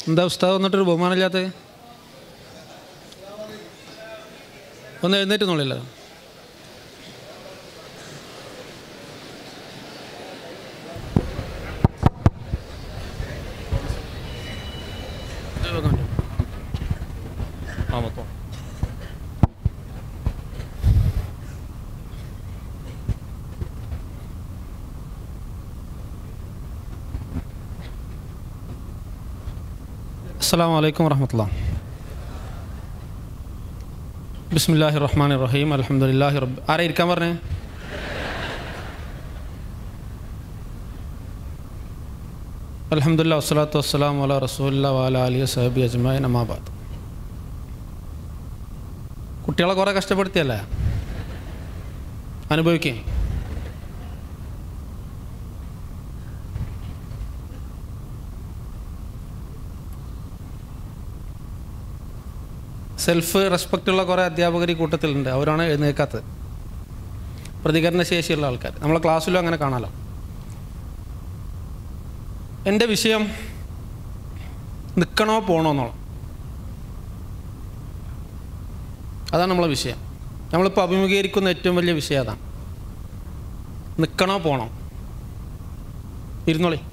എന്താ ഉസ്താദ് വന്നിട്ടൊരു ബഹുമാനമില്ലാത്ത ഒന്ന് എഴുന്നേറ്റ് നോളില്ല ആ മൊത്തം അസ്സാം വലൈക്കും വർഹമത്തുള്ള ബിസ്മില്ലാഹി റഹ്മാൻ റഹീം അലഹമുല്ലാഹി റബ്ബ് ആരാ ഇരിക്കാൻ പറഞ്ഞേ അലഹമുല്ല വസ്സലാത്തു വസ്സലാം വല റസൂല്ല വാല അലി സഹബി അജ്മായി നമാബാദ് കുട്ടികളെ കുറേ കഷ്ടപ്പെടുത്തിയല്ലേ അനുഭവിക്കുകയും സെൽഫ് റെസ്പെക്റ്റുള്ള കുറേ അധ്യാപകർ ഈ കൂട്ടത്തിലുണ്ട് അവരാണ് എഴുന്നേക്കാത്തത് പ്രതികരണ ശേഷിയുള്ള ആൾക്കാർ നമ്മളെ ക്ലാസ്സിലും അങ്ങനെ കാണാലോ എൻ്റെ വിഷയം നിൽക്കണോ പോകണോ എന്നുള്ളത് അതാണ് നമ്മളെ വിഷയം നമ്മളിപ്പോൾ അഭിമുഖീകരിക്കുന്ന ഏറ്റവും വലിയ വിഷയം അതാണ് നിൽക്കണോ പോകണോ ഇരുന്നോളി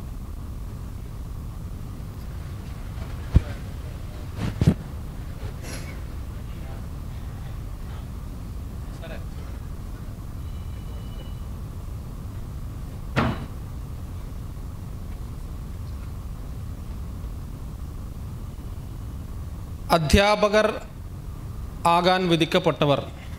അധ്യാപകർ ആകാൻ വിധിക്കപ്പെട്ടവർ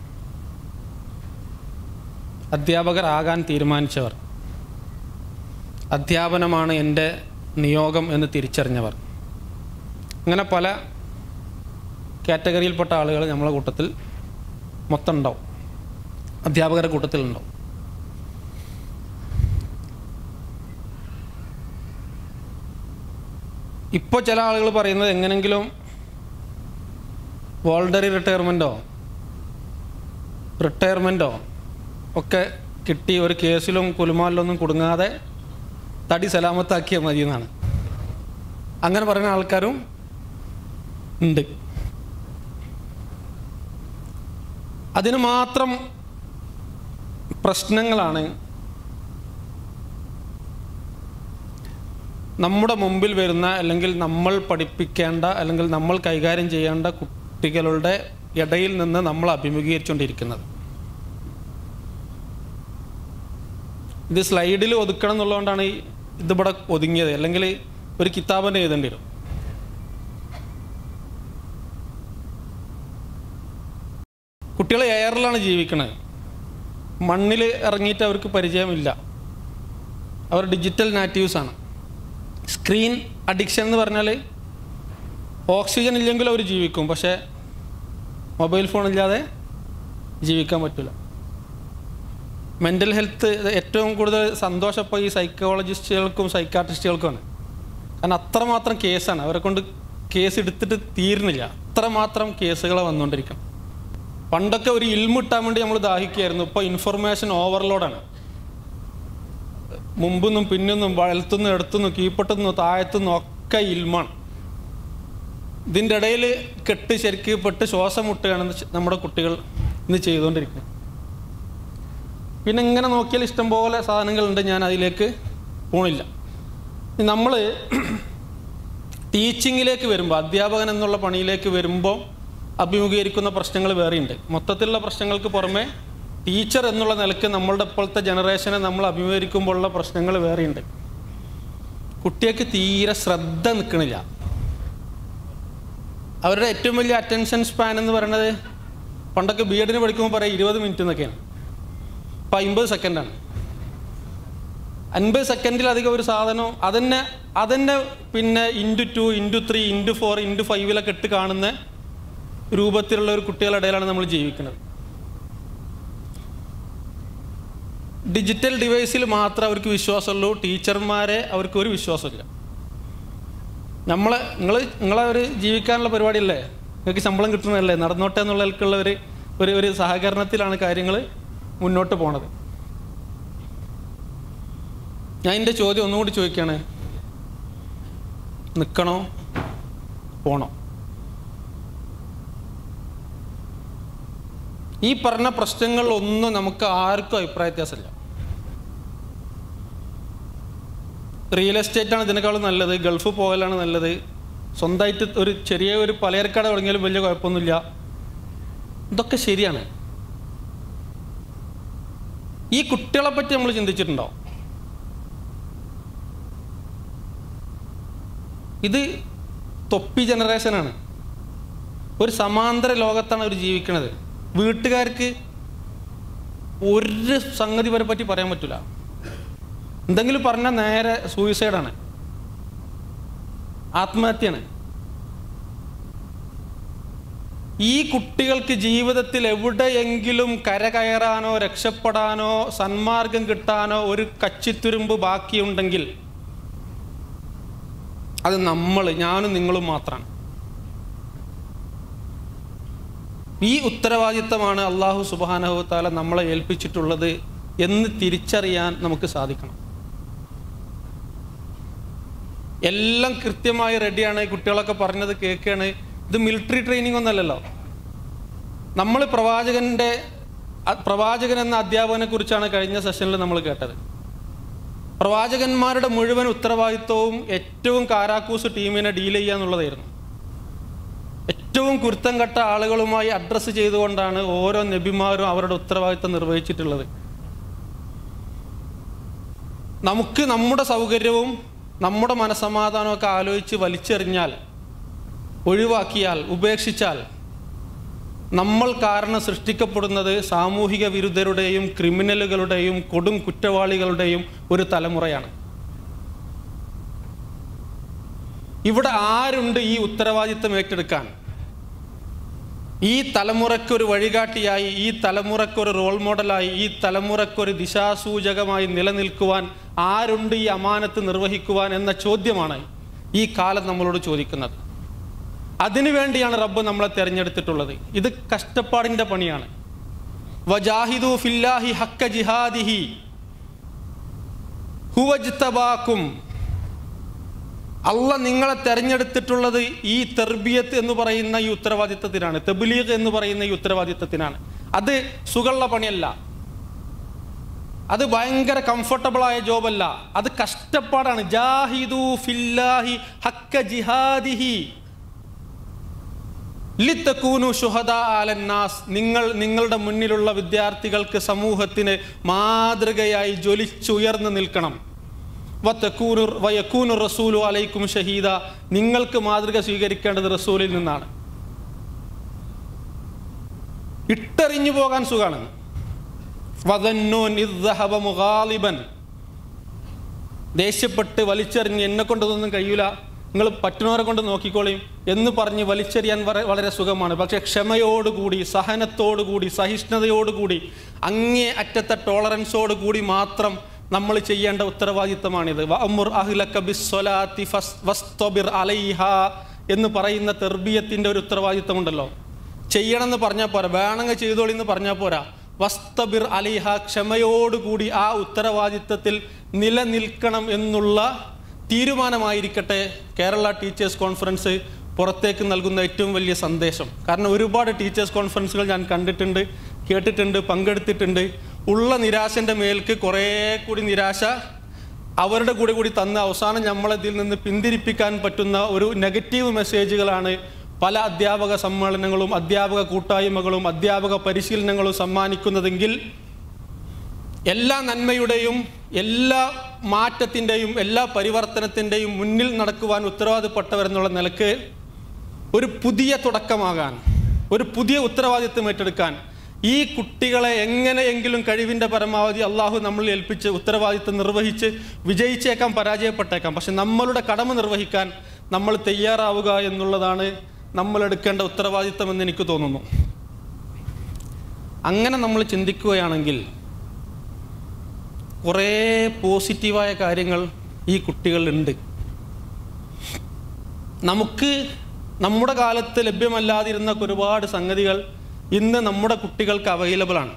അധ്യാപകർ ആകാൻ തീരുമാനിച്ചവർ അധ്യാപനമാണ് എൻ്റെ നിയോഗം എന്ന് തിരിച്ചറിഞ്ഞവർ അങ്ങനെ പല കാറ്റഗറിയിൽപ്പെട്ട ആളുകൾ നമ്മളെ കൂട്ടത്തിൽ മൊത്തം ഉണ്ടാവും അധ്യാപകരുടെ കൂട്ടത്തിലുണ്ടാവും ഇപ്പോൾ ചില ആളുകൾ പറയുന്നത് എങ്ങനെങ്കിലും വോൾഡറി റിട്ടയർമെൻറ്റോ റിട്ടയർമെൻറ്റോ ഒക്കെ കിട്ടി ഒരു കേസിലും കുലുമാലിലൊന്നും കുടുങ്ങാതെ തടി സലാമത്താക്കിയാൽ മതി എന്നാണ് അങ്ങനെ പറയുന്ന ആൾക്കാരും ഉണ്ട് അതിന് മാത്രം പ്രശ്നങ്ങളാണ് നമ്മുടെ മുമ്പിൽ വരുന്ന അല്ലെങ്കിൽ നമ്മൾ പഠിപ്പിക്കേണ്ട അല്ലെങ്കിൽ നമ്മൾ കൈകാര്യം ചെയ്യേണ്ട കുട്ടികളുടെ ഇടയിൽ നിന്ന് നമ്മൾ അഭിമുഖീകരിച്ചുകൊണ്ടിരിക്കുന്നത് ഇത് സ്ലൈഡിൽ ഒതുക്കണം എന്നുള്ളതുകൊണ്ടാണ് ഈ ഇതിവിടെ ഒതുങ്ങിയത് അല്ലെങ്കിൽ ഒരു കിതാബന്നെ എഴുതേണ്ടി വരും കുട്ടികൾ എയറിലാണ് ജീവിക്കുന്നത് മണ്ണിൽ ഇറങ്ങിയിട്ട് അവർക്ക് പരിചയമില്ല അവർ ഡിജിറ്റൽ നാറ്റീവ്സ് ആണ് സ്ക്രീൻ അഡിക്ഷൻ എന്ന് പറഞ്ഞാൽ ഓക്സിജൻ ഇല്ലെങ്കിലും അവർ ജീവിക്കും പക്ഷേ മൊബൈൽ ഫോൺ ഇല്ലാതെ ജീവിക്കാൻ പറ്റില്ല മെൻ്റൽ ഹെൽത്ത് ഏറ്റവും കൂടുതൽ സന്തോഷം ഇപ്പോൾ ഈ സൈക്കോളജിസ്റ്റുകൾക്കും സൈക്കാട്രിസ്റ്റുകൾക്കുമാണ് കാരണം അത്രമാത്രം കേസാണ് അവരെ കൊണ്ട് കേസ് എടുത്തിട്ട് തീരുന്നില്ല അത്രമാത്രം കേസുകൾ വന്നുകൊണ്ടിരിക്കണം പണ്ടൊക്കെ ഒരു ഇൽമിട്ടാൻ വേണ്ടി നമ്മൾ ദാഹിക്കുകയായിരുന്നു ഇപ്പോൾ ഇൻഫർമേഷൻ ഓവർലോഡാണ് മുമ്പൊന്നും പിന്നൊന്നും വലത്തുനിന്നും എടുത്തുനിന്നും കീഴ്പ്പെട്ടുനിന്നും താഴത്തുനിന്നും ഒക്കെ ഇൽമാണ് ഇതിൻ്റെ ഇടയിൽ കെട്ട് ശരിക്ക് പെട്ട് ശ്വാസം മുട്ടുകയാണ് നമ്മുടെ കുട്ടികൾ ഇന്ന് ചെയ്തുകൊണ്ടിരിക്കുന്നത് പിന്നെ ഇങ്ങനെ നോക്കിയാൽ ഇഷ്ടംപോലെ സാധനങ്ങളുണ്ട് ഞാൻ അതിലേക്ക് പോണില്ല നമ്മൾ ടീച്ചിങ്ങിലേക്ക് വരുമ്പോൾ അധ്യാപകൻ എന്നുള്ള പണിയിലേക്ക് വരുമ്പോൾ അഭിമുഖീകരിക്കുന്ന പ്രശ്നങ്ങൾ വേറെയുണ്ട് മൊത്തത്തിലുള്ള പ്രശ്നങ്ങൾക്ക് പുറമെ ടീച്ചർ എന്നുള്ള നിലയ്ക്ക് നമ്മളുടെ ഇപ്പോഴത്തെ ജനറേഷനെ നമ്മൾ അഭിമുഖീകരിക്കുമ്പോഴുള്ള പ്രശ്നങ്ങൾ വേറെയുണ്ട് കുട്ടികൾക്ക് തീരെ ശ്രദ്ധ നിൽക്കണില്ല അവരുടെ ഏറ്റവും വലിയ അറ്റൻഷൻ സ്പാൻ എന്ന് പറയുന്നത് പണ്ടൊക്കെ ബി എഡിന് പഠിക്കുമ്പോൾ പറയാം ഇരുപത് മിനിറ്റ് എന്നൊക്കെയാണ് ഇപ്പം അമ്പത് സെക്കൻഡാണ് അൻപത് സെക്കൻഡിലധികം ഒരു സാധനം അതന്നെ അതന്നെ പിന്നെ into two into three into four into ഫൈവിലൊക്കെ ഇട്ട് കാണുന്ന രൂപത്തിലുള്ള ഒരു കുട്ടികളുടെ ഇടയിലാണ് നമ്മൾ ജീവിക്കുന്നത് ഡിജിറ്റൽ ഡിവൈസിൽ മാത്രമേ അവർക്ക് വിശ്വാസമുള്ളൂ ടീച്ചർമാരെ അവർക്ക് ഒരു വിശ്വാസമില്ല നമ്മളെ നിങ്ങൾ നിങ്ങളെ ഒരു ജീവിക്കാനുള്ള പരിപാടിയല്ലേ നിങ്ങൾക്ക് ശമ്പളം കിട്ടുന്നതല്ലേ നടന്നോട്ടെ എന്നുള്ളവർക്കുള്ള ഒരു ഒരു ഒരു സഹകരണത്തിലാണ് കാര്യങ്ങൾ മുന്നോട്ട് പോണത് ഞാൻ എൻ്റെ ചോദ്യം ഒന്നുകൂടി ചോദിക്കുകയാണ് നിൽക്കണോ പോണം ഈ പറഞ്ഞ പ്രശ്നങ്ങൾ ഒന്നും നമുക്ക് ആർക്കും അഭിപ്രായ വ്യത്യാസമില്ല റിയൽ എസ്റ്റേറ്റ് ആണ് ഇതിനേക്കാളും നല്ലത് ഗൾഫ് പോകലാണ് നല്ലത് സ്വന്തമായിട്ട് ഒരു ചെറിയ ഒരു പലചരക്കട തുടങ്ങിയാലും വലിയ കുഴപ്പമൊന്നുമില്ല ഇതൊക്കെ ശരിയാണ് ഈ കുട്ടികളെ പറ്റി നമ്മൾ ചിന്തിച്ചിട്ടുണ്ടോ ഇത് തൊപ്പി ജനറേഷനാണ് ഒരു സമാന്തര ലോകത്താണ് അവർ ജീവിക്കുന്നത് വീട്ടുകാർക്ക് ഒരു സംഗതി വരെ പറ്റി പറയാൻ പറ്റില്ല എന്തെങ്കിലും പറഞ്ഞാൽ നേരെ സൂയിസൈഡാണ് ആത്മഹത്യയാണ് ഈ കുട്ടികൾക്ക് ജീവിതത്തിൽ എവിടെയെങ്കിലും കരകയറാനോ രക്ഷപ്പെടാനോ സന്മാർഗം കിട്ടാനോ ഒരു കച്ചിത്തുരുമ്പ് ബാക്കിയുണ്ടെങ്കിൽ അത് നമ്മൾ ഞാനും നിങ്ങളും മാത്രമാണ് ഈ ഉത്തരവാദിത്തമാണ് അള്ളാഹു സുബാനഹുത്താല നമ്മളെ ഏൽപ്പിച്ചിട്ടുള്ളത് എന്ന് തിരിച്ചറിയാൻ നമുക്ക് സാധിക്കണം എല്ലാം കൃത്യമായി റെഡിയാണ് കുട്ടികളൊക്കെ പറഞ്ഞത് കേൾക്കുകയാണ് ഇത് മിലിറ്ററി ട്രെയിനിങ് ഒന്നല്ലല്ലോ നമ്മൾ പ്രവാചകന്റെ അ- പ്രവാചകൻ എന്ന അധ്യാപകനെ കുറിച്ചാണ് കഴിഞ്ഞ സെഷനിൽ നമ്മൾ കേട്ടത് പ്രവാചകന്മാരുടെ മുഴുവൻ ഉത്തരവാദിത്വവും ഏറ്റവും കാരാക്കൂസ് ടീമിനെ ഡീൽ ചെയ്യുക എന്നുള്ളതായിരുന്നു ഏറ്റവും കുരുത്തം കെട്ട ആളുകളുമായി അഡ്രസ്സ് ചെയ്തുകൊണ്ടാണ് ഓരോ നബിമാരും അവരുടെ ഉത്തരവാദിത്തം നിർവഹിച്ചിട്ടുള്ളത് നമുക്ക് നമ്മുടെ സൗകര്യവും നമ്മുടെ മനസമാധാനവും ഒക്കെ ആലോചിച്ച് വലിച്ചെറിഞ്ഞാൽ ഒഴിവാക്കിയാൽ ഉപേക്ഷിച്ചാൽ നമ്മൾ കാരണം സൃഷ്ടിക്കപ്പെടുന്നത് സാമൂഹിക വിരുദ്ധരുടെയും ക്രിമിനലുകളുടെയും കൊടും കുറ്റവാളികളുടെയും ഒരു തലമുറയാണ് ഇവിടെ ആരുണ്ട് ഈ ഉത്തരവാദിത്തം ഏറ്റെടുക്കാൻ ഈ തലമുറയ്ക്കൊരു വഴികാട്ടിയായി ഈ തലമുറയ്ക്കൊരു റോൾ മോഡലായി ഈ തലമുറയ്ക്കൊരു ദിശാസൂചകമായി നിലനിൽക്കുവാൻ ആരുണ്ട് ഈ അമാനത്ത് നിർവഹിക്കുവാൻ എന്ന ചോദ്യമാണ് ഈ കാലം നമ്മളോട് ചോദിക്കുന്നത് അതിനുവേണ്ടിയാണ് റബ്ബ് നമ്മളെ തിരഞ്ഞെടുത്തിട്ടുള്ളത് ഇത് കഷ്ടപ്പാടിൻ്റെ പണിയാണ് വജാഹിദു ഫില്ലാഹി ഹക്ക ജിഹാദിഹി ഹുവജ്തബാക്കും അല്ല നിങ്ങളെ തെരഞ്ഞെടുത്തിട്ടുള്ളത് ഈ തെർബിയത്ത് എന്ന് പറയുന്ന ഈ ഉത്തരവാദിത്തത്തിനാണ് തെബിലീഗ് എന്ന് പറയുന്ന ഈ ഉത്തരവാദിത്തത്തിനാണ് അത് സുഖമുള്ള പണിയല്ല അത് ഭയങ്കര കംഫർട്ടബിൾ ആയ ജോബല്ല അത് കഷ്ടപ്പാടാണ് ജാഹിദു ഫില്ലാഹി ഹക്ക ജിഹാദിഹി ലിത്തക്കൂനു ഷുഹദ ആലന്നാസ് നിങ്ങൾ നിങ്ങളുടെ മുന്നിലുള്ള വിദ്യാർത്ഥികൾക്ക് സമൂഹത്തിന് മാതൃകയായി ജ്വലിച്ചുയർന്നു നിൽക്കണം വത്തക്കൂനു വയക്കൂനു റസൂലു അലൈക്കും ഷഹീദ നിങ്ങൾക്ക് മാതൃക സ്വീകരിക്കേണ്ടത് റസൂലിൽ നിന്നാണ് ഇട്ടെറിഞ്ഞു പോകാൻ സുഖാണ് വദന്നൂൻ ഇദ് ദഹബ മുഗാലിബൻ ദേഷ്യപ്പെട്ട് വലിച്ചെറിഞ്ഞ് എന്നെ കൊണ്ടതൊന്നും കഴിയൂല നിങ്ങൾ പറ്റുന്നവരെ കൊണ്ട് നോക്കിക്കോളിയും എന്ന് പറഞ്ഞ് വലിച്ചെറിയാൻ വര- വളരെ സുഖമാണ് പക്ഷെ ക്ഷമയോടുകൂടി സഹനത്തോടുകൂടി സഹിഷ്ണുതയോടുകൂടി അങ്ങേ അറ്റത്തെ ടോളറൻസോട് കൂടി മാത്രം നമ്മൾ ചെയ്യേണ്ട ഉത്തരവാദിത്തമാണിത് വഅമുർ അഹ്ലക ബിസ്സലാത്തി ഫസ്- വസ്തബിർ അലൈഹ എന്ന് പറയുന്ന തെർബിയത്തിൻ്റെ ഒരു ഉത്തരവാദിത്തമുണ്ടല്ലോ ചെയ്യണമെന്ന് പറഞ്ഞാൽ പോരാ വേണമെങ്കിൽ ചെയ്തോളി എന്ന് പറഞ്ഞാൽ പോരാ വസ്തബിർ അലിഹ ക്ഷമയോടുകൂടി ആ ഉത്തരവാദിത്തത്തിൽ നിലനിൽക്കണം എന്നുള്ള തീരുമാനമായിരിക്കട്ടെ കേരള ടീച്ചേഴ്സ് കോൺഫറൻസ് പുറത്തേക്ക് നൽകുന്ന ഏറ്റവും വലിയ സന്ദേശം കാരണം ഒരുപാട് ടീച്ചേഴ്സ് കോൺഫറൻസുകൾ ഞാൻ കണ്ടിട്ടുണ്ട് കേട്ടിട്ടുണ്ട് പങ്കെടുത്തിട്ടുണ്ട് ഉള്ള നിരാശൻ്റെ മേൽക്ക് കുറേ കൂടി നിരാശ അവരുടെ കൂടെ കൂടി തന്ന് അവസാനം നമ്മളതിൽ നിന്ന് പിന്തിരിപ്പിക്കാൻ പറ്റുന്ന ഒരു നെഗറ്റീവ് മെസ്സേജുകളാണ് പല അധ്യാപക സമ്മേളനങ്ങളും അധ്യാപക കൂട്ടായ്മകളും അധ്യാപക പരിശീലനങ്ങളും സമ്മാനിക്കുന്നതെങ്കിൽ എല്ലാ നന്മയുടെയും എല്ലാ മാറ്റത്തിൻ്റെയും എല്ലാ പരിവർത്തനത്തിൻ്റെയും മുന്നിൽ നടക്കുവാൻ ഉത്തരവാദിപ്പെട്ടവരെന്നുള്ള നിലക്ക് ഒരു പുതിയ തുടക്കമാകാൻ ഒരു പുതിയ ഉത്തരവാദിത്വം ഏറ്റെടുക്കാൻ ഈ കുട്ടികളെ എങ്ങനെയെങ്കിലും കഴിവിൻ്റെ പരമാവധി അള്ളാഹു നമ്മളിൽ ഏൽപ്പിച്ച് ഉത്തരവാദിത്വം നിർവഹിച്ച് വിജയിച്ചേക്കാം പരാജയപ്പെട്ടേക്കാം പക്ഷെ നമ്മളുടെ കടമ നിർവഹിക്കാൻ നമ്മൾ തയ്യാറാവുക എന്നുള്ളതാണ് നമ്മൾ എടുക്കേണ്ട ഉത്തരവാദിത്വം എന്ന് എനിക്ക് തോന്നുന്നു അങ്ങനെ നമ്മൾ ചിന്തിക്കുകയാണെങ്കിൽ കുറേ പോസിറ്റീവായ കാര്യങ്ങൾ ഈ കുട്ടികളിലുണ്ട് നമുക്ക് നമ്മുടെ കാലത്ത് ലഭ്യമല്ലാതിരുന്ന ഒരുപാട് സംഗതികൾ ഇന്ന് നമ്മുടെ കുട്ടികൾക്ക് അവൈലബിൾ ആണ്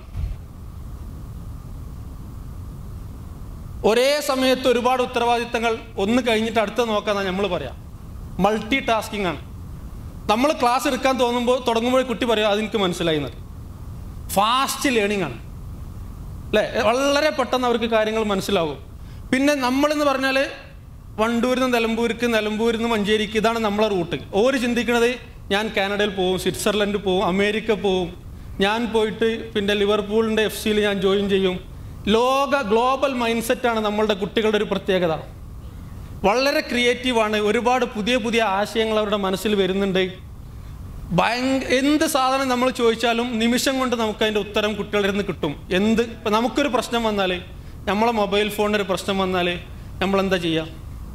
ഒരേ സമയത്ത് ഒരുപാട് ഉത്തരവാദിത്തങ്ങൾ ഒന്ന് കഴിഞ്ഞിട്ട് അടുത്ത നോക്കാന്നാണ് നമ്മൾ പറയാം മൾട്ടി ടാസ്കിംഗ് ആണ് നമ്മൾ ക്ലാസ് എടുക്കാൻ തോന്നുമ്പോൾ തുടങ്ങുമ്പോൾ കുട്ടി പറയും അതെനിക്ക് മനസ്സിലായി എന്ന് ഫാസ്റ്റ് ലേണിംഗ് ആണ് അല്ലേ വളരെ പെട്ടെന്ന് അവർക്ക് കാര്യങ്ങൾ മനസ്സിലാവും പിന്നെ നമ്മളെന്ന് പറഞ്ഞാൽ വണ്ടൂരിൽ നിന്ന് നിലമ്പൂർക്ക് നിലമ്പൂരിൽ നിന്ന് മഞ്ചേരിക്ക് ഇതാണ് നമ്മളെ റൂട്ട് ഓര് ചിന്തിക്കുന്നത് ഞാൻ കാനഡയിൽ പോവും സ്വിറ്റ്സർലൻഡ് പോവും അമേരിക്ക പോവും ഞാൻ പോയിട്ട് പിന്നെ ലിവർപൂളിൻ്റെ എഫ് സിയിൽ ഞാൻ ജോയിൻ ചെയ്യും ലോക ഗ്ലോബൽ മൈൻഡ് സെറ്റാണ് നമ്മളുടെ കുട്ടികളുടെ ഒരു പ്രത്യേകത വളരെ ക്രിയേറ്റീവാണ് ഒരുപാട് പുതിയ പുതിയ ആശയങ്ങൾ അവരുടെ മനസ്സിൽ വരുന്നുണ്ട് ഭയങ്ക എന്ത് സാധനം നമ്മൾ ചോദിച്ചാലും നിമിഷം കൊണ്ട് നമുക്ക് അതിൻ്റെ ഉത്തരം കുട്ടികളിൽ നിന്ന് കിട്ടും എന്ത് ഇപ്പം നമുക്കൊരു പ്രശ്നം വന്നാൽ നമ്മളെ മൊബൈൽ ഫോണിന് ഒരു പ്രശ്നം വന്നാൽ നമ്മൾ എന്താ ചെയ്യുക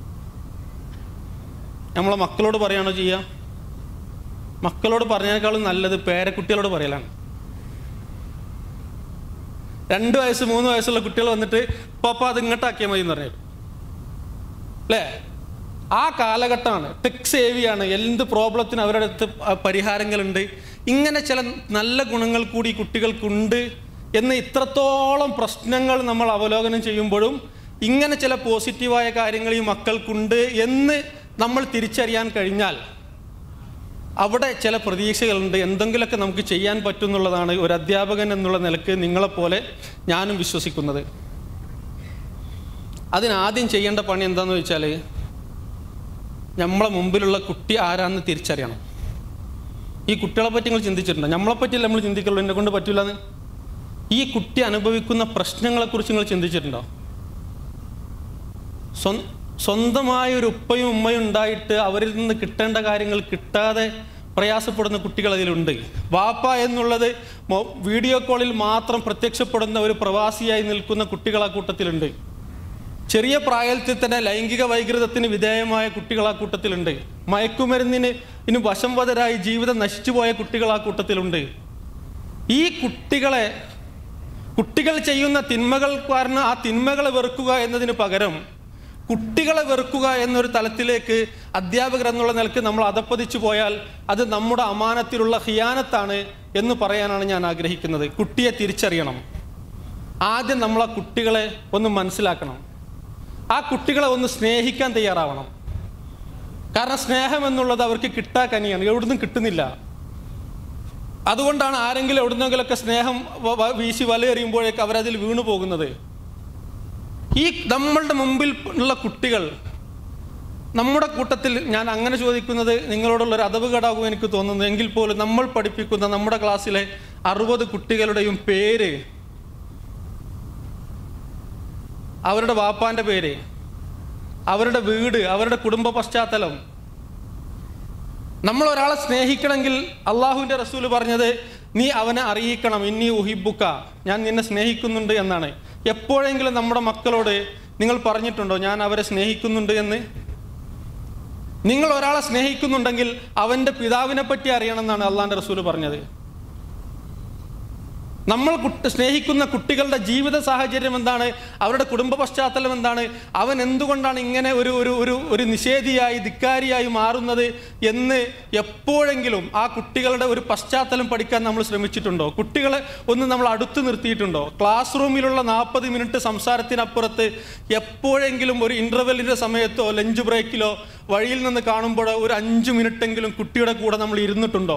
നമ്മളെ മക്കളോട് പറയുകയാണോ ചെയ്യുക മക്കളോട് പറഞ്ഞതിനേക്കാളും നല്ലത് പേരക്കുട്ടികളോട് പറയലാണ് രണ്ട് വയസ്സ് മൂന്ന് വയസ്സുള്ള കുട്ടികൾ വന്നിട്ട് പപ്പ അത് ഇങ്ങോട്ടാക്കിയാൽ മതി എന്ന് പറയും അല്ലേ ആ കാലഘട്ടമാണ് ടെക് സേവിയാണ് എന്ത് പ്രോബ്ലത്തിന് അവരുടെ അടുത്ത് പ- പരിഹാരങ്ങളുണ്ട് ഇങ്ങനെ ചില നല്ല ഗുണങ്ങൾ കൂടി കുട്ടികൾക്കുണ്ട് എന്ന് ഇത്രത്തോളം പ്രശ്നങ്ങൾ നമ്മൾ അവലോകനം ചെയ്യുമ്പോഴും ഇങ്ങനെ ചില പോസിറ്റീവായ കാര്യങ്ങൾ ഈ മക്കൾക്കുണ്ട് എന്ന് നമ്മൾ തിരിച്ചറിയാൻ കഴിഞ്ഞാൽ അവിടെ ചില പ്രതീക്ഷകളുണ്ട് എന്തെങ്കിലുമൊക്കെ നമുക്ക് ചെയ്യാൻ പറ്റും എന്നുള്ളതാണ് ഒരു അധ്യാപകൻ എന്നുള്ള നിലക്ക് നിങ്ങളെപ്പോലെ ഞാനും വിശ്വസിക്കുന്നത് അതിനാദ്യം ചെയ്യേണ്ട പണി എന്താണെന്ന് വെച്ചാൽ നമ്മളെ മുമ്പിലുള്ള കുട്ടി ആരാന്ന് തിരിച്ചറിയണം ഈ കുട്ടികളെ പറ്റി നിങ്ങൾ ചിന്തിച്ചിട്ടുണ്ടോ നമ്മളെ പറ്റിയല്ല നമ്മൾ ചിന്തിക്കുള്ളൂ എന്നെ കൊണ്ട് പറ്റില്ലെന്ന് ഈ കുട്ടി അനുഭവിക്കുന്ന പ്രശ്നങ്ങളെക്കുറിച്ച് നിങ്ങൾ ചിന്തിച്ചിട്ടുണ്ടോ സ്വ- സ്വന്തമായ ഒരു ഉപ്പയും ഉമ്മയും ഉണ്ടായിട്ട് അവരിൽ നിന്ന് കിട്ടേണ്ട കാര്യങ്ങൾ കിട്ടാതെ പ്രയാസപ്പെടുന്ന കുട്ടികൾ അതിലുണ്ട് വാപ്പ എന്നുള്ളത് മൊ- വീഡിയോ കോളിൽ മാത്രം പ്രത്യക്ഷപ്പെടുന്ന ഒരു പ്രവാസിയായി നിൽക്കുന്ന കുട്ടികൾ ആ കൂട്ടത്തിലുണ്ട് ചെറിയ പ്രായത്തിൽ തന്നെ ലൈംഗിക വൈകൃതത്തിന് വിധേയമായ കുട്ടികൾ ആ കൂട്ടത്തിലുണ്ട് മയക്കുമരുന്നിന് ഇനി വശംവതരായി ജീവിതം നശിച്ചുപോയ കുട്ടികൾ ആ കൂട്ടത്തിലുണ്ട് ഈ കുട്ടികളെ കുട്ടികൾ ചെയ്യുന്ന തിന്മകൾ കാരണം ആ തിന്മകളെ വെറുക്കുക എന്നതിന് പകരം കുട്ടികളെ വെറുക്കുക എന്നൊരു തലത്തിലേക്ക് അധ്യാപകർ എന്നുള്ള നിലക്ക് നമ്മൾ അതപ്പതിച്ചു പോയാൽ അത് നമ്മുടെ അമാനത്തിലുള്ള ഹിയാനത്താണ് എന്ന് പറയാനാണ് ഞാൻ ആഗ്രഹിക്കുന്നത് കുട്ടിയെ തിരിച്ചറിയണം ആദ്യം നമ്മൾ ആ കുട്ടികളെ ഒന്ന് മനസ്സിലാക്കണം ആ കുട്ടികളെ ഒന്ന് സ്നേഹിക്കാൻ തയ്യാറാവണം കാരണം സ്നേഹം എന്നുള്ളത് അവർക്ക് കിട്ടാ കനിയാണ് എവിടുന്നും കിട്ടുന്നില്ല അതുകൊണ്ടാണ് ആരെങ്കിലും എവിടുന്നെങ്കിലൊക്കെ സ്നേഹം വ- വ- വീശി വലയെറിയുമ്പോഴേക്ക് അവരതിൽ വീണു പോകുന്നത് ഈ നമ്മളുടെ മുമ്പിൽ ഉള്ള കുട്ടികൾ നമ്മുടെ കൂട്ടത്തിൽ ഞാൻ അങ്ങനെ ചോദിക്കുന്നത് നിങ്ങളോടുള്ള ഒരു അതവ് കടാകും എനിക്ക് തോന്നുന്നു എങ്കിൽ പോലും നമ്മൾ പഠിപ്പിക്കുന്ന നമ്മുടെ ക്ലാസ്സിലെ അറുപത് കുട്ടികളുടെയും പേര് അവരുടെ വാപ്പാന്റെ പേര് അവരുടെ വീട് അവരുടെ കുടുംബ പശ്ചാത്തലം നമ്മൾ ഒരാളെ സ്നേഹിക്കണമെങ്കിൽ അള്ളാഹുവിൻ്റെ റസൂല് പറഞ്ഞത് നീ അവനെ അറിയിക്കണം ഇനി ഉഹിബുക്ക ഞാൻ നിന്നെ സ്നേഹിക്കുന്നുണ്ട് എന്നാണ് എപ്പോഴെങ്കിലും നമ്മുടെ മക്കളോട് നിങ്ങൾ പറഞ്ഞിട്ടുണ്ടോ ഞാൻ അവരെ സ്നേഹിക്കുന്നുണ്ട് എന്ന് നിങ്ങൾ ഒരാളെ സ്നേഹിക്കുന്നുണ്ടെങ്കിൽ അവൻ്റെ പിതാവിനെ പറ്റി അറിയണം എന്നാണ് അള്ളാഹിൻ്റെ റസൂല് പറഞ്ഞത് നമ്മൾ കുട്ടി സ്നേഹിക്കുന്ന കുട്ടികളുടെ ജീവിത സാഹചര്യം എന്താണ് അവരുടെ കുടുംബ പശ്ചാത്തലം എന്താണ് അവൻ എന്തുകൊണ്ടാണ് ഇങ്ങനെ ഒരു ഒരു ഒരു ഒരു നിഷേധിയായി ധിക്കാരിയായി മാറുന്നത് എന്ന് എപ്പോഴെങ്കിലും ആ കുട്ടികളുടെ ഒരു പശ്ചാത്തലം പഠിക്കാൻ നമ്മൾ ശ്രമിച്ചിട്ടുണ്ടോ കുട്ടികളെ ഒന്ന് നമ്മൾ അടുത്ത് നിർത്തിയിട്ടുണ്ടോ ക്ലാസ് റൂമിലുള്ള നാൽപ്പത് മിനിറ്റ് സംസാരത്തിനപ്പുറത്ത് എപ്പോഴെങ്കിലും ഒരു ഇൻ്റർവെല്ലിൻ്റെ സമയത്തോ ലഞ്ച് ബ്രേക്കിലോ വഴിയിൽ നിന്ന് കാണുമ്പോഴോ ഒരു അഞ്ച് മിനിറ്റെങ്കിലും കുട്ടിയുടെ കൂടെ നമ്മൾ ഇരുന്നിട്ടുണ്ടോ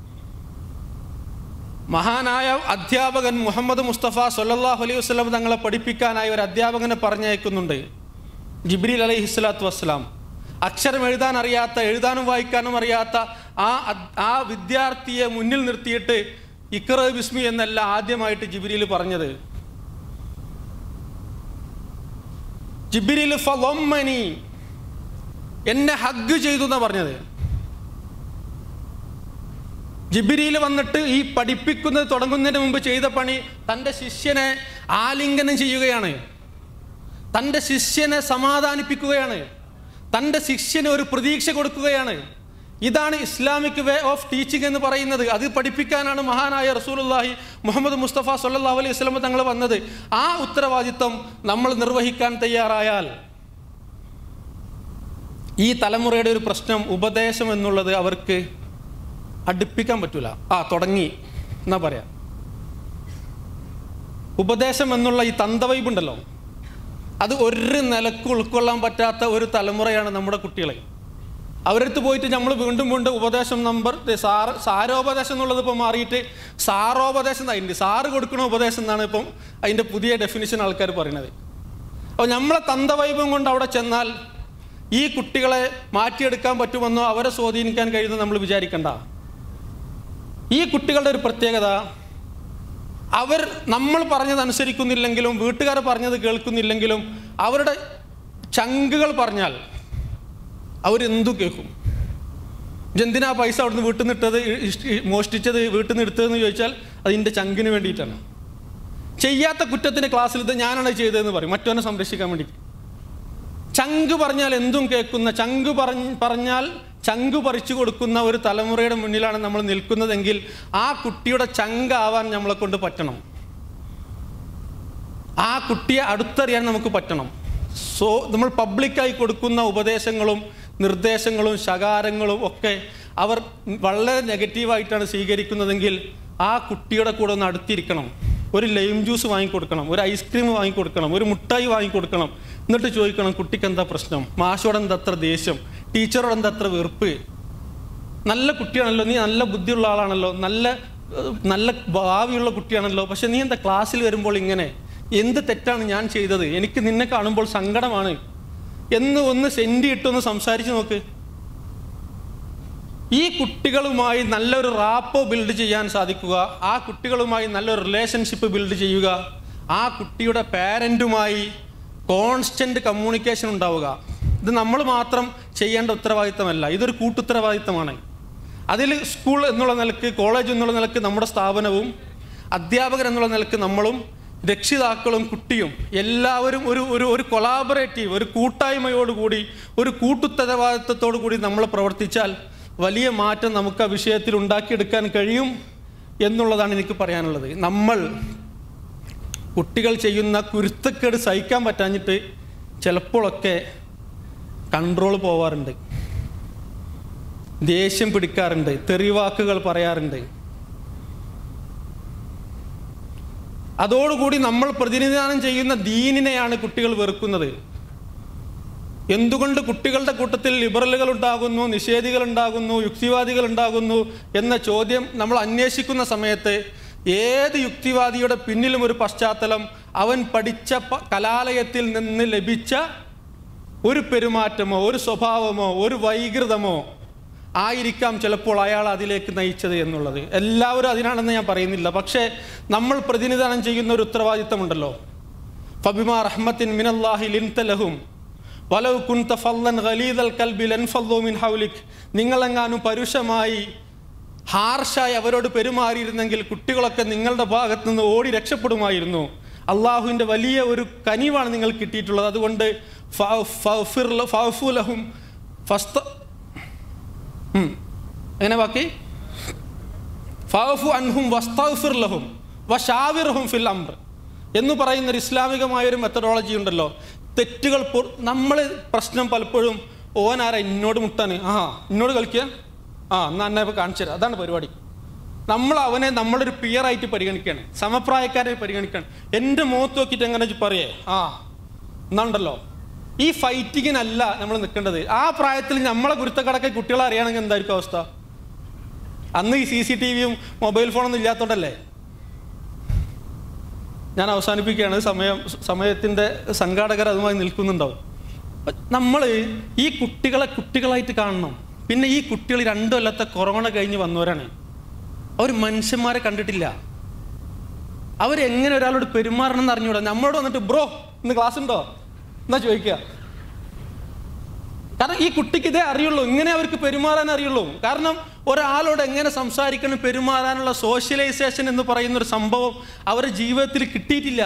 മഹാനായ അധ്യാപകൻ മുഹമ്മദ് മുസ്തഫ സല്ലല്ലാഹു അലൈഹി വസല്ലം തങ്ങളെ പഠിപ്പിക്കാനായി ഒരു അധ്യാപകനെ പറഞ്ഞയക്കുന്നുണ്ട് ജിബ്രീൽ അലൈഹി സ്വലാത്തു വസ്സലാം അക്ഷരം എഴുതാൻ അറിയാത്ത എഴുതാനും വായിക്കാനും അറിയാത്ത ആ അദ്- ആ വിദ്യാർത്ഥിയെ മുന്നിൽ നിർത്തിയിട്ട് ഇക്ര ബിസ്മി എന്നല്ല ആദ്യമായിട്ട് ജിബ്രീൽ പറഞ്ഞത് ജിബ്രീൽ ഫളമ്മനി എന്നെ ഹഗ് ചെയ്തു എന്നാ പറഞ്ഞത് ജിബിരിയിൽ വന്നിട്ട് ഈ പഠിപ്പിക്കുന്നത് തുടങ്ങുന്നതിന് മുമ്പ് ചെയ്ത പണി തൻ്റെ ശിഷ്യനെ ആലിംഗനം ചെയ്യുകയാണ് തൻ്റെ ശിഷ്യനെ സമാധാനിപ്പിക്കുകയാണ് തൻ്റെ ശിഷ്യന് ഒരു പ്രതീക്ഷ കൊടുക്കുകയാണ് ഇതാണ് ഇസ്ലാമിക് വേ ഓഫ് ടീച്ചിങ് എന്ന് പറയുന്നത് അത് പഠിപ്പിക്കാനാണ് മഹാനായ റസൂലുള്ളാഹി മുഹമ്മദ് മുസ്തഫ സല്ലല്ലാഹു അലൈഹി വസല്ലം തങ്ങൾ വന്നത് ആ ഉത്തരവാദിത്വം നമ്മൾ നിർവഹിക്കാൻ തയ്യാറായാൽ ഈ തലമുറയുടെ ഒരു പ്രശ്നം ഉപദേശം എന്നുള്ളത് അവർക്ക് അടുപ്പിക്കാൻ പറ്റൂല ആ തുടങ്ങി എന്നാ പറയാം ഉപദേശം എന്നുള്ള ഈ തന്തവൈബ് ഉണ്ടല്ലോ അത് ഒരു നിലക്ക് ഉൾക്കൊള്ളാൻ പറ്റാത്ത ഒരു തലമുറയാണ് നമ്മുടെ കുട്ടികളെ അവരടുത്ത് പോയിട്ട് നമ്മൾ വീണ്ടും വീണ്ടും ഉപദേശം നമ്പർ ദേ സാറ് സാരോപദേശം എന്നുള്ളത് ഇപ്പോൾ മാറിയിട്ട് സാറോപദേശം എന്നായിട്ടുണ്ട് സാറ് കൊടുക്കണ ഉപദേശം എന്നാണ് ഇപ്പം അതിൻ്റെ പുതിയ ഡെഫിനിഷൻ ആൾക്കാർ പറയുന്നത് അപ്പോൾ നമ്മളെ തന്തവൈഭവം കൊണ്ട് അവിടെ ചെന്നാൽ ഈ കുട്ടികളെ മാറ്റിയെടുക്കാൻ പറ്റുമെന്നോ അവരെ സ്വാധീനിക്കാൻ കഴിയുമെന്ന് നമ്മൾ വിചാരിക്കണ്ട ഈ കുട്ടികളുടെ ഒരു പ്രത്യേകത അവർ നമ്മൾ പറഞ്ഞത് അനുസരിക്കുന്നില്ലെങ്കിലും വീട്ടുകാർ പറഞ്ഞത് കേൾക്കുന്നില്ലെങ്കിലും അവരുടെ ചങ്കുകൾ പറഞ്ഞാൽ അവരെന്തു കേൾക്കും ഇതെന്തിനാ പൈസ അവിടുന്ന് വീട്ടിൽ നിന്ന് ഇട്ടത് ഇഷ്- ഇ- മോഷ്ടിച്ചത് വീട്ടിൽ നിന്ന് എടുത്തതെന്ന് ചോദിച്ചാൽ അതിൻ്റെ ചങ്കിന് വേണ്ടിയിട്ടാണ് ചെയ്യാത്ത കുറ്റത്തിന് ക്ലാസ്സിൽ ഇത് ഞാനാണ് ചെയ്തതെന്ന് പറയും മറ്റവനെ സംരക്ഷിക്കാൻ വേണ്ടി ചങ്ക് പറഞ്ഞാൽ എന്തും കേൾക്കുന്ന ചങ്ക് പറഞ്ഞ് പറഞ്ഞാൽ ചങ്ക് പറിച്ചു കൊടുക്കുന്ന ഒരു തലമുറയുടെ മുന്നിലാണ് നമ്മൾ നിൽക്കുന്നതെങ്കിൽ ആ കുട്ടിയുടെ ചങ്കാവാൻ നമ്മളെ കൊണ്ട് പറ്റണം ആ കുട്ടിയെ അടുത്തറിയാൻ നമുക്ക് പറ്റണം സോ നമ്മൾ പബ്ലിക്കായി കൊടുക്കുന്ന ഉപദേശങ്ങളും നിർദ്ദേശങ്ങളും ശകാരങ്ങളും ഒക്കെ അവർ വളരെ നെഗറ്റീവായിട്ടാണ് സ്വീകരിക്കുന്നതെങ്കിൽ ആ കുട്ടിയുടെ കൂടെ ഒന്ന് അടുത്തിരിക്കണം ഒരു ലൈം ജ്യൂസ് വാങ്ങിക്കൊടുക്കണം ഒരു ഐസ്ക്രീം വാങ്ങിക്കൊടുക്കണം ഒരു മുട്ടായി വാങ്ങിക്കൊടുക്കണം എന്നിട്ട് ചോദിക്കണം കുട്ടിക്ക് എന്താ പ്രശ്നം മാഷോട് എന്താ അത്ര ദേഷ്യം ടീച്ചറോട് എന്താ അത്ര വെറുപ്പ് നല്ല കുട്ടിയാണല്ലോ നീ നല്ല ബുദ്ധിയുള്ള ആളാണല്ലോ നല്ല ഏഹ്, നല്ല ഭാവിയുള്ള കുട്ടിയാണല്ലോ പക്ഷെ നീ എന്താ ക്ലാസ്സിൽ വരുമ്പോൾ ഇങ്ങനെ എന്ത് തെറ്റാണ് ഞാൻ ചെയ്തത് എനിക്ക് നിന്നെ കാണുമ്പോൾ സങ്കടമാണ് എന്ന് ഒന്ന് സെൻറ്റി ഇട്ടൊന്ന് സംസാരിച്ച് നോക്ക് ഈ കുട്ടികളുമായി നല്ലൊരു റാപ്പോ ബിൽഡ് ചെയ്യാൻ സാധിക്കുക ആ കുട്ടികളുമായി നല്ലൊരു റിലേഷൻഷിപ്പ് ബിൽഡ് ചെയ്യുക ആ കുട്ടിയുടെ പാരൻറ്റുമായി കോൺസ്റ്റന്റ് കമ്മ്യൂണിക്കേഷൻ ഉണ്ടാവുക ഇത് നമ്മൾ മാത്രം ചെയ്യേണ്ട ഉത്തരവാദിത്തമല്ല ഇതൊരു കൂട്ടുത്തരവാദിത്തമാണ് അതിൽ സ്കൂൾ എന്നുള്ള നിലക്ക് കോളേജ് എന്നുള്ള നിലക്ക് നമ്മുടെ സ്ഥാപനവും അധ്യാപകർ എന്നുള്ള നിലക്ക് നമ്മളും രക്ഷിതാക്കളും കുട്ടിയും എല്ലാവരും ഒരു ഒരു ഒരു കൊളാബറേറ്റീവ് ഒരു കൂട്ടായ്മയോടുകൂടി ഒരു കൂട്ടുത്തരവാദിത്തത്തോടു കൂടി നമ്മൾ പ്രവർത്തിച്ചാൽ വലിയ മാറ്റം നമുക്ക് ആ വിഷയത്തിൽ ഉണ്ടാക്കിയെടുക്കാൻ കഴിയും എന്നുള്ളതാണ് എനിക്ക് പറയാനുള്ളത് നമ്മൾ കുട്ടികൾ ചെയ്യുന്ന കുരുത്തക്കേട് സഹിക്കാൻ പറ്റാഞ്ഞിട്ട് ചിലപ്പോഴൊക്കെ കൺട്രോൾ പോവാറുണ്ട് ദേഷ്യം പിടിക്കാറുണ്ട് തെറിവാക്കുകൾ പറയാറുണ്ട് അതോടുകൂടി നമ്മൾ പ്രതിനിധാനം ചെയ്യുന്ന ദീനിനെയാണ് കുട്ടികൾ വെറുക്കുന്നത് എന്തുകൊണ്ട് കുട്ടികളുടെ കൂട്ടത്തിൽ ലിബറലുകൾ ഉണ്ടാകുന്നു നിഷേധികൾ ഉണ്ടാകുന്നു യുക്തിവാദികൾ ഉണ്ടാകുന്നു എന്ന ചോദ്യം നമ്മൾ അന്വേഷിക്കുന്ന സമയത്ത് ഏത് യുക്തിവാദിയുടെ പിന്നിലും ഒരു പശ്ചാത്തലം അവൻ പഠിച്ച പ- കലാലയത്തിൽ നിന്ന് ലഭിച്ച ഒരു പെരുമാറ്റമോ ഒരു സ്വഭാവമോ ഒരു വൈകൃതമോ ആയിരിക്കാം ചിലപ്പോൾ അയാൾ അതിലേക്ക് നയിച്ചത് എന്നുള്ളത് എല്ലാവരും അതിനാണെന്ന് ഞാൻ പറയുന്നില്ല പക്ഷേ നമ്മൾ പ്രതിനിധാനം ചെയ്യുന്ന ഒരു ഉത്തരവാദിത്തമുണ്ടല്ലോ ഫബിമാ റഹ്മത്തിൻ മിനല്ലാഹി ലിൻതലഹും വലൗ കുൻത ഫല്ലൻ ഖലീദൽ കൽബി ലൻഫല്ലു മിൻ ഹൗലിക് നിങ്ങളെങ്ങാനും പരുഷമായി ഹാർഷായി അവരോട് പെരുമാറിയിരുന്നെങ്കിൽ കുട്ടികളൊക്കെ നിങ്ങളുടെ ഭാഗത്ത് നിന്ന് ഓടി രക്ഷപ്പെടുമായിരുന്നു അള്ളാഹുവിൻ്റെ വലിയ ഒരു കനിവാണ് നിങ്ങൾ കിട്ടിയിട്ടുള്ളത് അതുകൊണ്ട് ഫ- ഫഗ്ഫിർ ല- ഫഗ്ഫു ലഹും ഫസ്ത ഉം. എങ്ങനെ ബാക്കി ഫഅഫു അൻഹും വസ്തഗ്ഫിർ ലഹും വശാവിർഹും ഫിൽ അംർ എന്ന് പറയുന്ന ഒരു ഇസ്ലാമികമായ ഒരു മെത്തഡോളജി ഉണ്ടല്ലോ തെറ്റുകൾ നമ്മൾ പ്രശ്നം പലപ്പോഴും ഓനാരാ എന്നോട് മുട്ടാന് ആ എന്നോട് കളിക്കുക ആ എന്നാ എന്നെ ഇപ്പോൾ കാണിച്ചു തരാം അതാണ് പരിപാടി നമ്മൾ അവനെ നമ്മളൊരു പിയറായിട്ട് പരിഗണിക്കുകയാണ് സമപ്രായക്കാരെ പരിഗണിക്കുകയാണ് എൻ്റെ മുഖത്ത് നോക്കിയിട്ട് എങ്ങനെ ഇജ്ജ് പറയേ ആ എന്നാണ്ടല്ലോ ഈ ഫൈറ്റിങ്ങിനല്ല നമ്മൾ നിൽക്കേണ്ടത് ആ പ്രായത്തിൽ നമ്മളെ ഗുരുത്തക്കടക്കെ കുട്ടികളെ അറിയണമെങ്കിൽ എന്തായിരിക്കും അവസ്ഥ അന്ന് ഈ സി സി ടി വിയും മൊബൈൽ ഫോണൊന്നും ഇല്ലാത്തതുകൊണ്ടല്ലേ ഞാൻ അവസാനിപ്പിക്കുകയാണ് സമയം സമയത്തിൻ്റെ സംഘാടകർ അതുമായി നിൽക്കുന്നുണ്ടാവും നമ്മൾ ഈ കുട്ടികളെ കുട്ടികളായിട്ട് കാണണം പിന്നെ ഈ കുട്ടികൾ രണ്ടു കൊല്ലത്തെ കൊറോണ കഴിഞ്ഞ് വന്നവരാണ് അവർ മനുഷ്യന്മാരെ കണ്ടിട്ടില്ല അവരെങ്ങനെ ഒരാളോട് പെരുമാറണം എന്ന് അറിഞ്ഞൂടാ നമ്മളോട് വന്നിട്ട് ബ്രോ ഇന്ന് ക്ലാസ് ഉണ്ടോ എന്നാ ചോദിക്കുക കാരണം ഈ കുട്ടിക്ക് ഇതേ അറിയുള്ളൂ ഇങ്ങനെ അവർക്ക് പെരുമാറാൻ അറിയുള്ളൂ കാരണം ഒരാളോട് എങ്ങനെ സംസാരിക്കണം പെരുമാറാനുള്ള സോഷ്യലൈസേഷൻ എന്ന് പറയുന്ന ഒരു സംഭവം അവരുടെ ജീവിതത്തിൽ കിട്ടിയിട്ടില്ല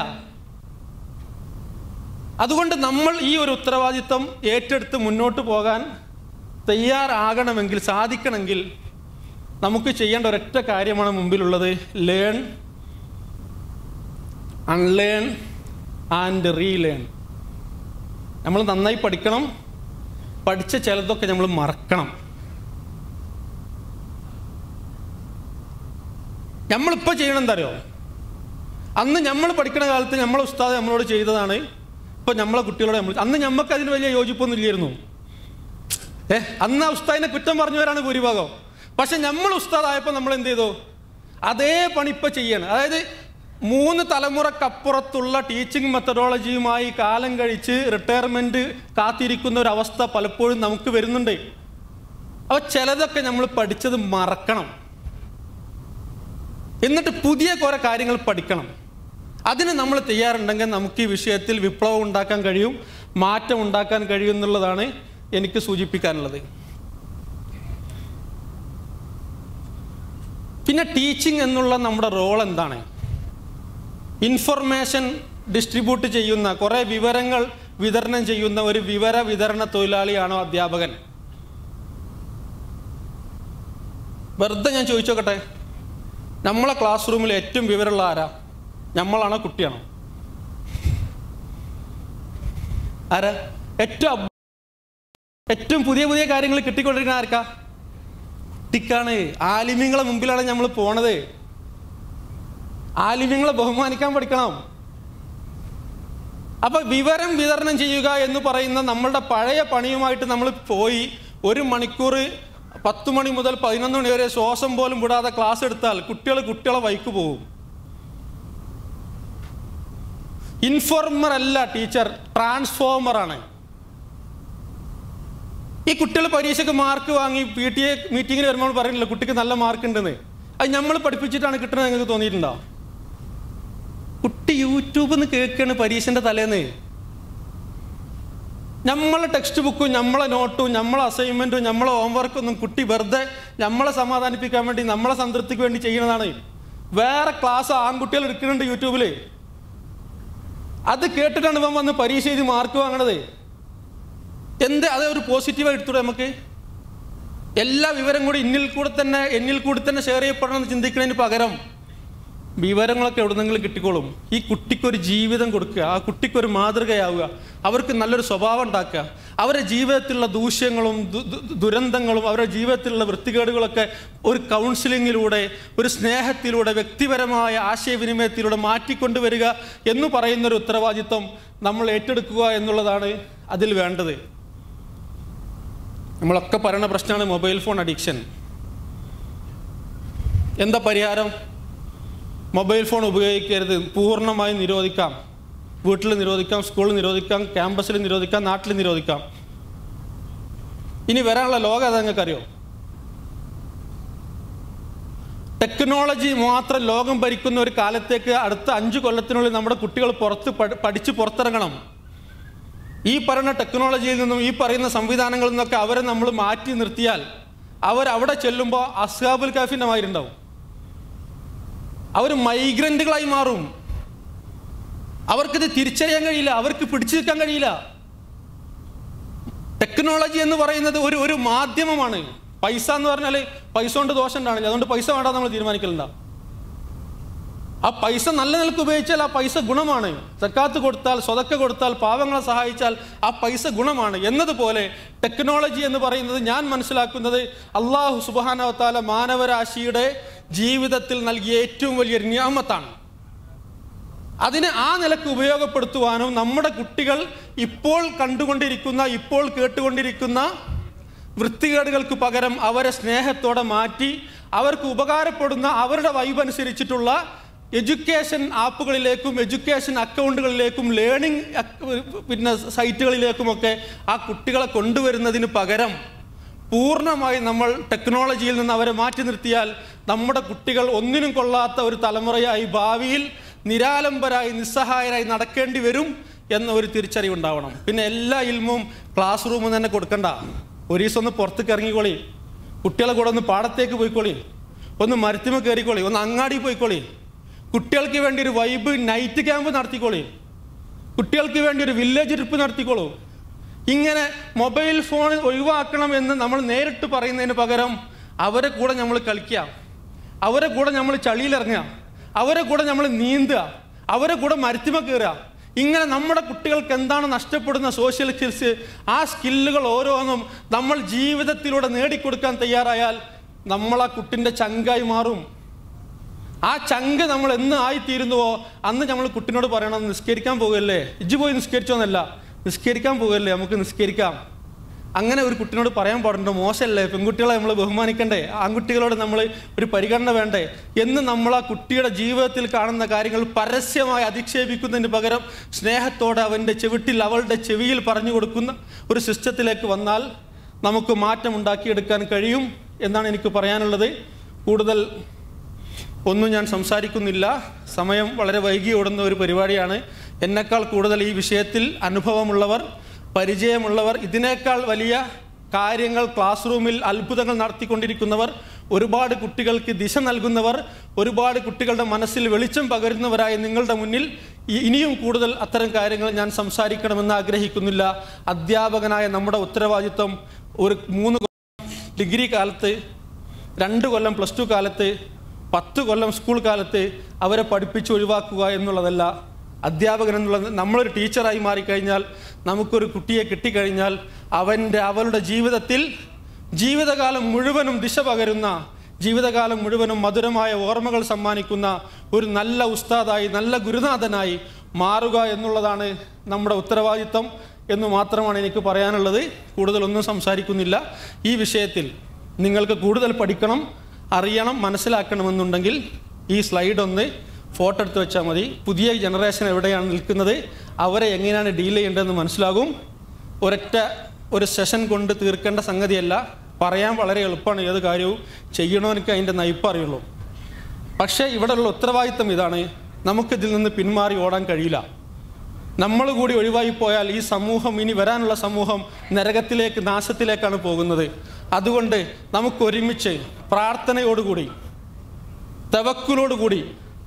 അതുകൊണ്ട് നമ്മൾ ഈ ഒരു ഉത്തരവാദിത്വം ഏറ്റെടുത്ത് മുന്നോട്ട് പോകാൻ തയ്യാറാകണമെങ്കിൽ സാധിക്കണമെങ്കിൽ നമുക്ക് ചെയ്യേണ്ട ഒരൊറ്റ കാര്യമാണ് മുമ്പിലുള്ളത് ലേൺ അൺലേൺ ആൻഡ് റീലേൺ നമ്മൾ നന്നായി പഠിക്കണം പഠിച്ച ചിലതൊക്കെ നമ്മൾ മറക്കണം നമ്മളിപ്പോൾ ചെയ്യണം എന്താ അറിയോ അന്ന് നമ്മൾ പഠിക്കുന്ന കാലത്ത് നമ്മളെ ഉസ്താദ് നമ്മളോട് ചെയ്തതാണ് ഇപ്പോൾ നമ്മളെ കുട്ടികളോട് നമ്മൾ അന്ന് നമുക്ക് അതിന് വലിയ യോജിപ്പൊന്നും ഇല്ലായിരുന്നു ഏ അന്ന് ആ ഉസ്താദിനെ കുറ്റം പറഞ്ഞവരാണ് ഭൂരിഭാഗം പക്ഷെ നമ്മൾ ഉസ്താദായപ്പോൾ നമ്മൾ എന്ത് ചെയ്തു അതേ പണി ഇപ്പം ചെയ്യാണ് അതായത് മൂന്ന് തലമുറക്കപ്പുറത്തുള്ള ടീച്ചിങ് മെത്തഡോളജിയുമായി കാലം കഴിച്ച് റിട്ടയർമെൻറ്റ് കാത്തിരിക്കുന്ന ഒരു അവസ്ഥ പലപ്പോഴും നമുക്ക് വരുന്നുണ്ട് അപ്പോൾ ചിലതൊക്കെ നമ്മൾ പഠിച്ചത് മറക്കണം എന്നിട്ട് പുതിയ കുറേ കാര്യങ്ങൾ പഠിക്കണം അതിന് നമ്മൾ തയ്യാറുണ്ടെങ്കിൽ നമുക്ക് ഈ വിഷയത്തിൽ വിപ്ലവം ഉണ്ടാക്കാൻ കഴിയും മാറ്റം ഉണ്ടാക്കാൻ കഴിയും എന്നുള്ളതാണ് എനിക്ക് സൂചിപ്പിക്കാനുള്ളത് പിന്നെ ടീച്ചിങ് എന്നുള്ള നമ്മുടെ റോൾ എന്താണ് ഇൻഫർമേഷൻ ഡിസ്ട്രിബ്യൂട്ട് ചെയ്യുന്ന കുറേ വിവരങ്ങൾ വിതരണം ചെയ്യുന്ന ഒരു വിവര വിതരണ തൊഴിലാളിയാണോ അധ്യാപകൻ വെറുതെ ഞാൻ ചോദിച്ചോക്കട്ടെ നമ്മളെ ക്ലാസ് റൂമിൽ ഏറ്റവും വിവരമുള്ള ആരാ നമ്മളാണോ കുട്ടിയാണോ ആരാ ഏറ്റവും അബ്- ഏറ്റവും പുതിയ പുതിയ കാര്യങ്ങൾ കിട്ടിക്കൊണ്ടിരിക്കുന്ന ആർക്കാ കുട്ടിക്കാണ് ആലിമ്യങ്ങളെ മുമ്പിലാണ് നമ്മൾ പോണത് ആലിമ്യങ്ങളെ ബഹുമാനിക്കാൻ പഠിക്കണം അപ്പൊ വിവരം വിതരണം ചെയ്യുക എന്ന് പറയുന്ന നമ്മളുടെ പഴയ പണിയുമായിട്ട് നമ്മൾ പോയി ഒരു മണിക്കൂർ പത്ത് മണി മുതൽ പതിനൊന്ന് മണി വരെ ശ്വാസം പോലും വിടാതെ ക്ലാസ് എടുത്താൽ കുട്ടികൾ കുട്ടികളെ വൈക്ക് പോകും ഇൻഫോർമർ അല്ല ടീച്ചർ ട്രാൻസ്ഫോമർ ആണ് ഈ കുട്ടികൾ പരീക്ഷയ്ക്ക് മാർക്ക് വാങ്ങി പി ടി എ മീറ്റിങ്ങിന് വരുമ്പോൾ പറയുന്നില്ല കുട്ടിക്ക് നല്ല മാർക്ക് ഉണ്ടെന്ന് അത് നമ്മൾ പഠിപ്പിച്ചിട്ടാണ് കിട്ടുന്നത് നിങ്ങൾക്ക് തോന്നിയിട്ടുണ്ടോ കുട്ടി യൂട്യൂബിൽ നിന്ന് കേൾക്കുകയാണ് പരീക്ഷൻ്റെ തലേന്ന് നമ്മളെ ടെക്സ്റ്റ് ബുക്കും നമ്മളെ നോട്ടും നമ്മളെ അസൈൻമെൻറ്റും നമ്മളെ ഹോംവർക്കൊന്നും കുട്ടി വെറുതെ നമ്മളെ സമാധാനിപ്പിക്കാൻ വേണ്ടി നമ്മളെ സംതൃപ്തിക്ക് വേണ്ടി ചെയ്യുന്നതാണ് വേറെ ക്ലാസ് ആൺകുട്ടികൾ എടുക്കുന്നുണ്ട് യൂട്യൂബിൽ അത് കേട്ടിട്ടാണ് ഇവൻ വന്ന് പരീക്ഷ എഴുതി മാർക്ക് വാങ്ങണത് എന്ത് അത് ഒരു പോസിറ്റീവായി എടുത്തൂടെ നമുക്ക് എല്ലാ വിവരം കൂടി എന്നിൽ കൂടെ തന്നെ എന്നിൽ കൂടി തന്നെ ഷെയർ ചെയ്യപ്പെടണം എന്ന് ചിന്തിക്കുന്നതിന് പകരം വിവരങ്ങളൊക്കെ എവിടുന്നെങ്കിലും കിട്ടിക്കോളും ഈ കുട്ടിക്കൊരു ജീവിതം കൊടുക്കുക ആ കുട്ടിക്കൊരു മാതൃകയാവുക അവർക്ക് നല്ലൊരു സ്വഭാവം ഉണ്ടാക്കുക അവരുടെ ജീവിതത്തിലുള്ള ദൂഷ്യങ്ങളും ദു- ദു- ദുരന്തങ്ങളും അവരുടെ ജീവിതത്തിലുള്ള വൃത്തികേടുകളൊക്കെ ഒരു കൗൺസിലിങ്ങിലൂടെ ഒരു സ്നേഹത്തിലൂടെ വ്യക്തിപരമായ ആശയവിനിമയത്തിലൂടെ മാറ്റിക്കൊണ്ടുവരിക എന്ന് പറയുന്നൊരു ഉത്തരവാദിത്വം നമ്മൾ ഏറ്റെടുക്കുക എന്നുള്ളതാണ് അതിൽ വേണ്ടത് നമ്മളൊക്കെ പറയുന്ന പ്രശ്നമാണ് മൊബൈൽ ഫോൺ അഡിക്ഷൻ എന്താ പരിഹാരം മൊബൈൽ ഫോൺ ഉപയോഗിക്കരുത് പൂർണ്ണമായും നിരോധിക്കാം വീട്ടിൽ നിരോധിക്കാം സ്കൂളിൽ നിരോധിക്കാം ക്യാമ്പസിൽ നിരോധിക്കാം നാട്ടിൽ നിരോധിക്കാം ഇനി വരാനുള്ള ലോകം അത് നിങ്ങൾക്കറിയോ ടെക്നോളജി മാത്രം ലോകം ഭരിക്കുന്ന ഒരു കാലത്തേക്ക് അടുത്ത അഞ്ച് കൊല്ലത്തിനുള്ളിൽ നമ്മുടെ കുട്ടികൾ പുറത്ത് പഠി- പഠിച്ച് പുറത്തിറങ്ങണം ഈ പറയുന്ന ടെക്നോളജിയിൽ നിന്നും ഈ പറയുന്ന സംവിധാനങ്ങളിൽ നിന്നൊക്കെ അവരെ നമ്മൾ മാറ്റി നിർത്തിയാൽ അവരവിടെ ചെല്ലുമ്പോൾ അസ്ഹാബുൽ കാഫിൻ്റെ മാതിരിണ്ടാവും അവർ മൈഗ്രൻ്റുകളായി മാറും അവർക്കിത് തിരിച്ചറിയാൻ കഴിയില്ല അവർക്ക് പിടിച്ചു നിൽക്കാൻ കഴിയില്ല ടെക്നോളജി എന്ന് പറയുന്നത് ഒരു ഒരു മാധ്യമമാണ് പൈസ എന്ന് പറഞ്ഞാൽ പൈസ കൊണ്ട് ദോഷം ഉണ്ടാവില്ല അതുകൊണ്ട് പൈസ വേണ്ട നമ്മൾ തീരുമാനിക്കലുണ്ട ആ പൈസ നല്ല നിലക്ക് ഉപയോഗിച്ചാൽ ആ പൈസ ഗുണമാണ് സക്കാത്ത് കൊടുത്താൽ സ്വതക്ക കൊടുത്താൽ പാവങ്ങളെ സഹായിച്ചാൽ ആ പൈസ ഗുണമാണ് എന്നതുപോലെ ടെക്നോളജി എന്ന് പറയുന്നത് ഞാൻ മനസ്സിലാക്കുന്നത് അള്ളാഹു സുബാനവത്താല മാനവരാശിയുടെ ജീവിതത്തിൽ നൽകിയ ഏറ്റവും വലിയൊരു നിയാമത്താണ് അതിനെ ആ നിലക്ക് ഉപയോഗപ്പെടുത്തുവാനും നമ്മുടെ കുട്ടികൾ ഇപ്പോൾ കണ്ടുകൊണ്ടിരിക്കുന്ന ഇപ്പോൾ കേട്ടുകൊണ്ടിരിക്കുന്ന വൃത്തികേടുകൾക്ക് പകരം അവരെ സ്നേഹത്തോടെ മാറ്റി അവർക്ക് ഉപകാരപ്പെടുന്ന അവരുടെ വൈബ് അനുസരിച്ചിട്ടുള്ള എഡ്യൂക്കേഷൻ ആപ്പുകളിലേക്കും എഡ്യൂക്കേഷൻ അക്കൗണ്ടുകളിലേക്കും ലേണിംഗ് പിന്നെ സൈറ്റുകളിലേക്കുമൊക്കെ ആ കുട്ടികളെ കൊണ്ടുവരുന്നതിന് പകരം പൂർണ്ണമായി നമ്മൾ ടെക്നോളജിയിൽ നിന്ന് അവരെ മാറ്റി നിർത്തിയാൽ നമ്മുടെ കുട്ടികൾ ഒന്നിനും കൊള്ളാത്ത ഒരു തലമുറയായി ഭാവിയിൽ നിരാലംബരായി നിസ്സഹായരായി നടക്കേണ്ടി വരും എന്ന ഒരു തിരിച്ചറിവുണ്ടാവണം പിന്നെ എല്ലാ ഇൽമും ക്ലാസ് റൂമിൽ തന്നെ കൊടുക്കണ്ട ഒരു ദിവസം ഒന്ന് പുറത്തേക്ക് ഇറങ്ങിക്കോളി കുട്ടികളെ കൂടെ ഒന്ന് പാടത്തേക്ക് പോയിക്കോളി ഒന്ന് മരത്തിമ കയറിക്കോളി ഒന്ന് അങ്ങാടി പോയിക്കോളി കുട്ടികൾക്ക് വേണ്ടി ഒരു വൈബ് നൈറ്റ് ക്യാമ്പ് നടത്തിക്കോളി കുട്ടികൾക്ക് വേണ്ടി ഒരു വില്ലേജ് ട്രിപ്പ് നടത്തിക്കോളൂ ഇങ്ങനെ മൊബൈൽ ഫോൺ ഒഴിവാക്കണം എന്ന് നമ്മൾ നേരിട്ട് പറയുന്നതിന് പകരം അവരെ കൂടെ നമ്മൾ കളിക്കുക അവരെ കൂടെ നമ്മൾ ചളിയിലിറങ്ങുക അവരെ കൂടെ നമ്മൾ നീന്തുക അവരെ കൂടെ മരത്തിമ കയറുക ഇങ്ങനെ നമ്മുടെ കുട്ടികൾക്ക് എന്താണ് നഷ്ടപ്പെടുന്ന സോഷ്യൽ സ്കിൽസ് ആ സ്കില്ലുകൾ ഓരോന്നും നമ്മൾ ജീവിതത്തിലൂടെ നേടിക്കൊടുക്കാൻ തയ്യാറായാൽ നമ്മൾ ആ കുട്ടിൻ്റെ ചങ്കായി മാറും ആ ചങ്ക് നമ്മൾ എന്ന് ആയിത്തീരുന്നുവോ അന്ന് നമ്മൾ കുട്ടിനോട് പറയണം നിസ്കരിക്കാൻ പോകുകയല്ലേ ഇജ്ജ് പോയി നിസ്കരിച്ചോന്നല്ല നിസ്കരിക്കാൻ പോകുകയല്ലേ നമുക്ക് നിസ്കരിക്കാം അങ്ങനെ ഒരു കുട്ടിനോട് പറയാൻ പാടുണ്ടോ മോശമല്ലേ പെൺകുട്ടികളെ നമ്മൾ ബഹുമാനിക്കണ്ടേ ആൺകുട്ടികളോട് നമ്മൾ ഒരു പരിഗണന വേണ്ടേ എന്ന് നമ്മൾ ആ കുട്ടിയുടെ ജീവിതത്തിൽ കാണുന്ന കാര്യങ്ങൾ പരസ്യമായി അധിക്ഷേപിക്കുന്നതിന് പകരം സ്നേഹത്തോടെ അവൻ്റെ ചെവിട്ടിൽ അവളുടെ ചെവിയിൽ പറഞ്ഞു കൊടുക്കുന്ന ഒരു സിസ്റ്റത്തിലേക്ക് വന്നാൽ നമുക്ക് മാറ്റം ഉണ്ടാക്കിയെടുക്കാൻ കഴിയും എന്നാണ് എനിക്ക് പറയാനുള്ളത് കൂടുതൽ ഒന്നും ഞാൻ സംസാരിക്കുന്നില്ല സമയം വളരെ വൈകി ഓടുന്ന ഒരു പരിപാടിയാണ് എന്നെക്കാൾ കൂടുതൽ ഈ വിഷയത്തിൽ അനുഭവമുള്ളവർ പരിചയമുള്ളവർ ഇതിനേക്കാൾ വലിയ കാര്യങ്ങൾ ക്ലാസ് റൂമിൽ അത്ഭുതങ്ങൾ നടത്തിക്കൊണ്ടിരിക്കുന്നവർ ഒരുപാട് കുട്ടികൾക്ക് ദിശ നൽകുന്നവർ ഒരുപാട് കുട്ടികളുടെ മനസ്സിൽ വെളിച്ചം പകരുന്നവരായ നിങ്ങളുടെ മുന്നിൽ ഇ- ഇനിയും കൂടുതൽ അത്തരം കാര്യങ്ങൾ ഞാൻ സംസാരിക്കണമെന്ന് ആഗ്രഹിക്കുന്നില്ല അധ്യാപകനായ നമ്മുടെ ഉത്തരവാദിത്വം ഒരു മൂന്ന് കൊല്ലം ഡിഗ്രി കാലത്ത് രണ്ട് കൊല്ലം പ്ലസ് ടു കാലത്ത് പത്ത് കൊല്ലം സ്കൂൾ കാലത്ത് അവരെ പഠിപ്പിച്ച് ഒഴിവാക്കുക എന്നുള്ളതല്ല അധ്യാപകൻ എന്നുള്ളത് നമ്മളൊരു ടീച്ചറായി മാറിക്കഴിഞ്ഞാൽ നമുക്കൊരു കുട്ടിയെ കിട്ടിക്കഴിഞ്ഞാൽ അവൻ്റെ അവളുടെ ജീവിതത്തിൽ ജീവിതകാലം മുഴുവനും ദിശ പകരുന്ന ജീവിതകാലം മുഴുവനും മധുരമായ ഓർമ്മകൾ സമ്മാനിക്കുന്ന ഒരു നല്ല ഉസ്താദായി നല്ല ഗുരുനാഥനായി മാറുക എന്നുള്ളതാണ് നമ്മുടെ ഉത്തരവാദിത്തം എന്ന് മാത്രമാണ് എനിക്ക് പറയാനുള്ളത് കൂടുതലൊന്നും സംസാരിക്കുന്നില്ല ഈ വിഷയത്തിൽ നിങ്ങൾക്ക് കൂടുതൽ പഠിക്കണം അറിയണം മനസ്സിലാക്കണമെന്നുണ്ടെങ്കിൽ ഈ സ്ലൈഡ് ഒന്ന് ഫോട്ടോ എടുത്ത് വെച്ചാൽ മതി പുതിയ ജനറേഷൻ എവിടെയാണ് നിൽക്കുന്നത് അവരെ എങ്ങനെയാണ് ഡീൽ ചെയ്യേണ്ടതെന്ന് മനസ്സിലാകും ഒരൊറ്റ ഒരു സെഷൻ കൊണ്ട് തീർക്കേണ്ട സംഗതിയല്ല പറയാൻ വളരെ എളുപ്പമാണ് ഏത് കാര്യവും ചെയ്യണമെനിക്ക് അതിൻ്റെ നയിപ്പ് അറിയുള്ളൂ പക്ഷേ ഇവിടെയുള്ള ഉത്തരവാദിത്തം ഇതാണ് നമുക്കിതിൽ നിന്ന് പിന്മാറി ഓടാൻ കഴിയില്ല നമ്മൾ കൂടി ഒഴിവായി പോയാൽ ഈ സമൂഹം ഇനി വരാനുള്ള സമൂഹം നരകത്തിലേക്ക് നാശത്തിലേക്കാണ് പോകുന്നത് അതുകൊണ്ട് നമുക്ക് ഒരുമിച്ച് പ്രാർത്ഥനയോടുകൂടി തവക്കുലോടുകൂടി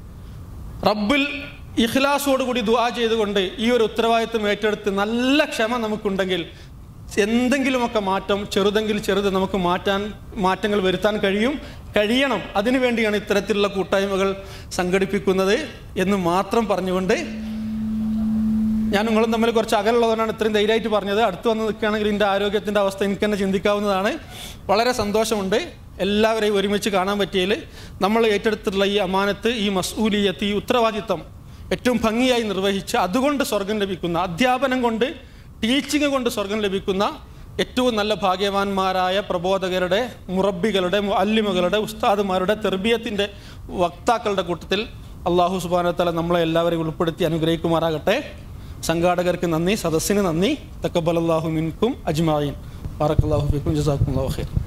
റബ്ബിൽ ഇഖ്ലാസോടുകൂടി ദുആ ചെയ്തുകൊണ്ട് ഈ ഒരു ഉത്തരവാദിത്വം ഏറ്റെടുത്ത് നല്ല ക്ഷമ നമുക്കുണ്ടെങ്കിൽ എന്തെങ്കിലുമൊക്കെ മാറ്റം ചെറുതെങ്കിൽ ചെറുത് നമുക്ക് മാറ്റാൻ മാറ്റങ്ങൾ വരുത്താൻ കഴിയും കഴിയണം അതിനുവേണ്ടിയാണ് ഇത്തരത്തിലുള്ള കൂട്ടായ്മകൾ സംഘടിപ്പിക്കുന്നത് എന്ന് മാത്രം പറഞ്ഞുകൊണ്ട് ഞാൻ നിങ്ങളും തമ്മിൽ കുറച്ച് അകലുള്ളതുകൊണ്ടാണ് ഇത്രയും ധൈര്യമായിട്ട് പറഞ്ഞത് അടുത്ത് വന്ന് നിൽക്കുകയാണെങ്കിൽ എൻ്റെ ആരോഗ്യത്തിൻ്റെ അവസ്ഥ എനിക്ക് തന്നെ ചിന്തിക്കാവുന്നതാണ് വളരെ സന്തോഷമുണ്ട് എല്ലാവരെയും ഒരുമിച്ച് കാണാൻ പറ്റിയതിൽ നമ്മൾ ഏറ്റെടുത്തിട്ടുള്ള ഈ അമാനത്ത് ഈ മസൂലിയത്ത് ഈ ഉത്തരവാദിത്തം ഏറ്റവും ഭംഗിയായി നിർവഹിച്ച് അതുകൊണ്ട് സ്വർഗം ലഭിക്കുന്ന അധ്യാപനം കൊണ്ട് ടീച്ചിങ് കൊണ്ട് സ്വർഗം ലഭിക്കുന്ന ഏറ്റവും നല്ല ഭാഗ്യവാന്മാരായ പ്രബോധകരുടെ മുറബികളുടെ അല്ലിമകളുടെ ഉസ്താദുമാരുടെ തെർബിയത്തിൻ്റെ വക്താക്കളുടെ കൂട്ടത്തിൽ അള്ളാഹു സുബാനത്തല നമ്മളെ എല്ലാവരെയും ഉൾപ്പെടുത്തി അനുഗ്രഹിക്കുമാറാകട്ടെ സംഘാടകർക്ക് നന്ദി സദസ്സിന് നന്ദി തക്കബലല്ലാഹു മിൻകും അജ്മായിൻ ബാറക്കല്ലാഹു ഫിക്കും ജസാക്കും ഖൈർ